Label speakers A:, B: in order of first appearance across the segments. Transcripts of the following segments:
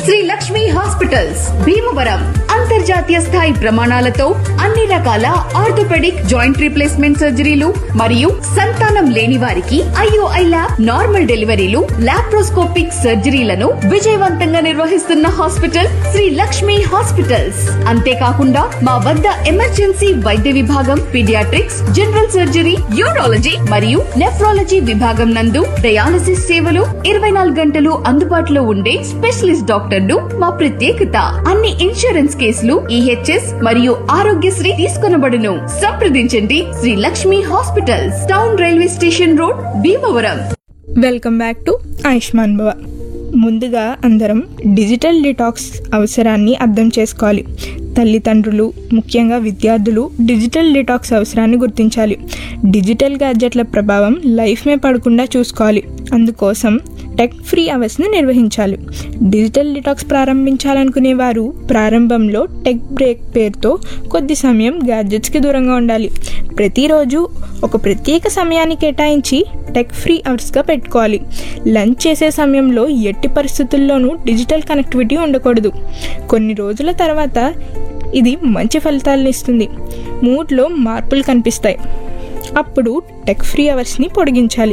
A: Shri Lakshmi hospitals Bhimavaram అంతర్జాతీయ స్థాయి ప్రమాణాలతో అన్ని రకాల ఆర్థోపెడిక్ జాయింట్ రీప్లేస్మెంట్ సర్జరీలు మరియు సంతానం లేని వారికి ఐఓఐ ల్యాబ్ నార్మల్ డెలివరీలు లాప్రోస్కోపిక్ సర్జరీలను విజయవంతంగా నిర్వహిస్తున్న హాస్పిటల్ శ్రీ లక్ష్మి హాస్పిటల్స్ అంతేకాకుండా మా వద్ద ఎమర్జెన్సీ వైద్య విభాగం పీడియాట్రిక్స్ జనరల్ సర్జరీ యూరాలజీ మరియు నెఫ్రాలజీ విభాగం నందు డయాలసిస్ సేవలు ఇరవై నాలుగు గంటలు అందుబాటులో ఉండే స్పెషలిస్ట్ డాక్టర్లు మా ప్రత్యేకత అన్ని ఇన్సూరెన్స్ కేసులు ఈహెచ్ఎస్ మరియు ఆరోగ్యశ్రీ తీసుకొనబడును సంప్రదించండి Sri Lakshmi hospitals town railway station road Bhimavaram
B: welcome back to Ayushman Bhava ముందుగా అందరం డిజిటల్ డిటాక్స్ అవసరాన్ని అర్థం చేసుకోవాలి తల్లిదండ్రులు ముఖ్యంగా విద్యార్థులు డిజిటల్ డిటాక్స్ అవసరాన్ని గుర్తించాలి డిజిటల్ గ్యాడ్జెట్ల ప్రభావం లైఫ్ మే పడకుండా చూసుకోవాలి అందుకోసం టెక్ ఫ్రీ అవర్స్ని నిర్వహించాలి డిజిటల్ డిటాక్స్ ప్రారంభించాలనుకునే వారు ప్రారంభంలో టెక్ బ్రేక్ పేరుతో కొద్ది సమయం గ్యాడ్జెట్స్కి దూరంగా ఉండాలి ప్రతిరోజు ఒక ప్రత్యేక సమయాన్ని కేటాయించి టెక్ ఫ్రీ అవర్స్గా పెట్టుకోవాలి లంచ్ చేసే సమయంలో ఎట్టి పరిస్థితుల్లోనూ డిజిటల్ కనెక్టివిటీ ఉండకూడదు కొన్ని రోజుల తర్వాత ఇది మంచి ఫలితాలను ఇస్తుంది మూడ్లో మార్పులు కనిపిస్తాయి అప్పుడు టెక్ ఫ్రీ అవర్స్ని పొడిగించాలి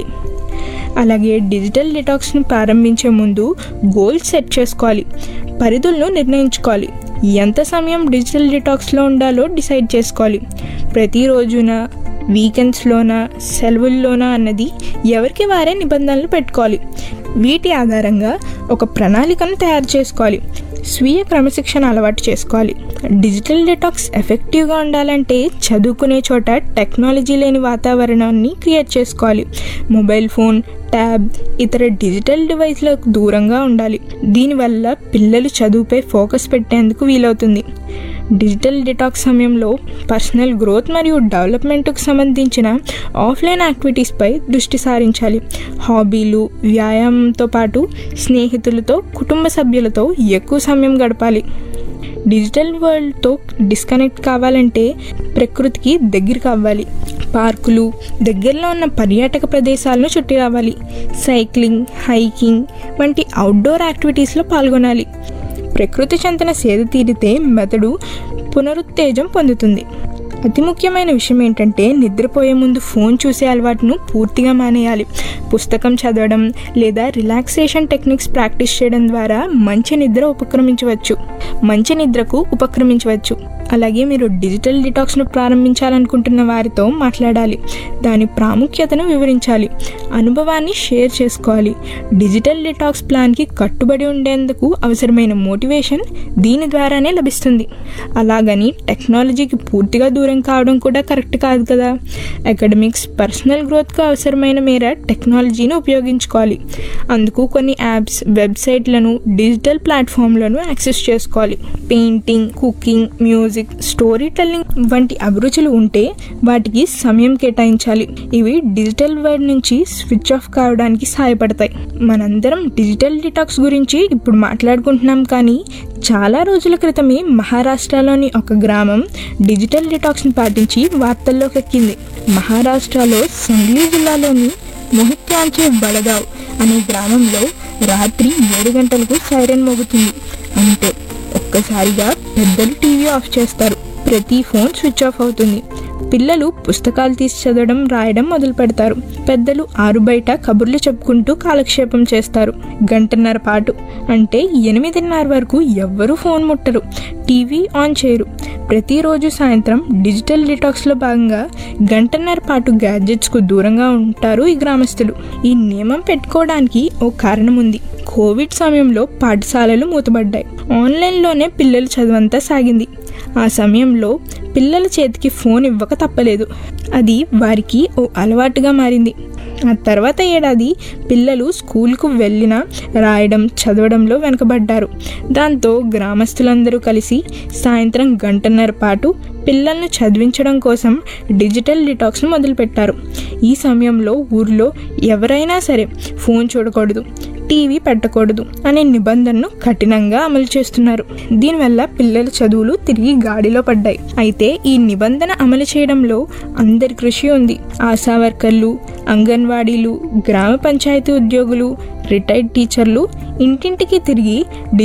B: అలాగే డిజిటల్ డిటాక్స్ను ప్రారంభించే ముందు గోల్స్ సెట్ చేసుకోవాలి పరిధులను నిర్ణయించుకోవాలి ఎంత సమయం డిజిటల్ డిటాక్స్లో ఉండాలో డిసైడ్ చేసుకోవాలి ప్రతిరోజున వీకెండ్స్లోనా సెలవుల్లోనా అన్నది ఎవరికి వారే నిబంధనలు పెట్టుకోవాలి వీటి ఆధారంగా ఒక ప్రణాళికను తయారు చేసుకోవాలి స్వీయ క్రమశిక్షణ అలవాటు చేసుకోవాలి డిజిటల్ డిటాక్స్ ఎఫెక్టివ్గా ఉండాలంటే చదువుకునే చోట టెక్నాలజీ లేని వాతావరణాన్ని క్రియేట్ చేసుకోవాలి మొబైల్ ఫోన్ ట్యాబ్ ఇతర డిజిటల్ డివైస్లకు దూరంగా ఉండాలి దీనివల్ల పిల్లలు చదువుపై ఫోకస్ పెట్టేందుకు వీలవుతుంది డిజిటల్ డిటాక్స్ సమయంలో పర్సనల్ గ్రోత్ మరియు డెవలప్మెంట్కు సంబంధించిన ఆఫ్లైన్ యాక్టివిటీస్పై దృష్టి సారించాలి హాబీలు వ్యాయామంతో పాటు స్నేహితులతో కుటుంబ సభ్యులతో ఎక్కువ సమయం గడపాలి డిజిటల్ వరల్డ్తో డిస్కనెక్ట్ కావాలంటే ప్రకృతికి దగ్గర కావాలి పార్కులు దగ్గరలో ఉన్న పర్యాటక ప్రదేశాలను చుట్టి రావాలి సైక్లింగ్ హైకింగ్ వంటి అవుట్డోర్ యాక్టివిటీస్లో పాల్గొనాలి ప్రకృతి చెంతన సేద తీరితే మెదడు పునరుత్తేజం పొందుతుంది అతి ముఖ్యమైన విషయం ఏంటంటే నిద్రపోయే ముందు ఫోన్ చూసే అలవాటును పూర్తిగా మానేయాలి పుస్తకం చదవడం లేదా రిలాక్సేషన్ టెక్నిక్స్ ప్రాక్టీస్ చేయడం ద్వారా మంచి నిద్ర ఉపక్రమించవచ్చు మంచి నిద్రకు ఉపక్రమించవచ్చు అలాగే మీరు డిజిటల్ డిటాక్స్ను ప్రారంభించాలనుకుంటున్న వారితో మాట్లాడాలి దాని ప్రాముఖ్యతను వివరించాలి అనుభవాన్ని షేర్ చేసుకోవాలి డిజిటల్ డిటాక్స్ ప్లాన్కి కట్టుబడి ఉండేందుకు అవసరమైన మోటివేషన్ దీని ద్వారానే లభిస్తుంది అలాగని టెక్నాలజీకి పూర్తిగా దూరం కావడం కూడా కరెక్ట్ కాదు కదా అకాడమిక్స్ పర్సనల్ గ్రోత్కు అవసరమైన మేర టెక్నాలజీని ఉపయోగించుకోవాలి అందుకు కొన్ని యాప్స్ వెబ్సైట్లను డిజిటల్ ప్లాట్ఫామ్లను యాక్సెస్ చేసుకోవాలి painting cooking music story telling వంటి అభిరుచులు ఉంటే వాటికి సమయం కేటాయించాలి ఇవి డిజిటల్ వరల్డ్ నుంచి స్విచ్ ఆఫ్ కావడానికి సహాయపడతాయి మనందరం డిజిటల్ డిటాక్స్ గురించి ఇప్పుడు మాట్లాడుకుంటున్నాం కానీ చాలా రోజుల క్రితమే మహారాష్ట్రలోని ఒక గ్రామం డిజిటల్ డిటాక్స్ని పాటించి వార్తల్లోకి ఎక్కింది మహారాష్ట్రలో సంగ్లీ జిల్లాలోని మొహిత్యాంచే బడగావ్ అనే గ్రామంలో రాత్రి ఏడు గంటలకు సైరన్ మోగుతుంది అంతే ఒక్కసారిగా పెద్దలు టీవీ ఆఫ్ చేస్తారు ప్రతి ఫోన్ స్విచ్ ఆఫ్ అవుతుంది పిల్లలు పుస్తకాలు తీసి చదవడం రాయడం మొదలు పెడతారు పెద్దలు ఆరు బయట కబుర్లు చెప్పుకుంటూ కాలక్షేపం చేస్తారు గంటన్నర పాటు అంటే ఎనిమిదిన్నర వరకు ఎవ్వరూ ఫోన్ ముట్టరు టీవీ ఆన్ చేయరు ప్రతిరోజు సాయంత్రం డిజిటల్ డిటాక్స్లో భాగంగా గంటన్నర పాటు గ్యాడ్జెట్స్కు దూరంగా ఉంటారు ఈ గ్రామస్తులు ఈ నియమం పెట్టుకోవడానికి ఓ కారణం ఉంది కోవిడ్ సమయంలో పాఠశాలలు మూతబడ్డాయి ఆన్లైన్లోనే పిల్లలు చదువంతా సాగింది ఆ సమయంలో పిల్లల చేతికి ఫోన్ ఇవ్వక తప్పలేదు అది వారికి ఓ అలవాటుగా మారింది ఆ తర్వాత ఏడాది పిల్లలు స్కూల్కు వెళ్ళినా రాయడం చదవడంలో వెనుకబడ్డారు దాంతో గ్రామస్తులందరూ కలిసి సాయంత్రం గంటన్నర పాటు పిల్లలను చదివించడం కోసం డిజిటల్ డిటాక్స్ను మొదలుపెట్టారు ఈ సమయంలో ఊర్లో ఎవరైనా సరే ఫోన్ చూడకూడదు టీవీ పెట్టకూడదు అనే నిబంధనను కఠినంగా అమలు చేస్తున్నారు దీనివల్ల పిల్లల చదువులు తిరిగి గాడిలో పడ్డాయి అయితే ఈ నిబంధన అమలు చేయడంలో అందరి కృషి ఉంది ఆశా వర్కర్లు అంగన్వాడీలు గ్రామ పంచాయతీ ఉద్యోగులు రిటైర్డ్ టీచర్లు ఇంటింటికి తిరిగి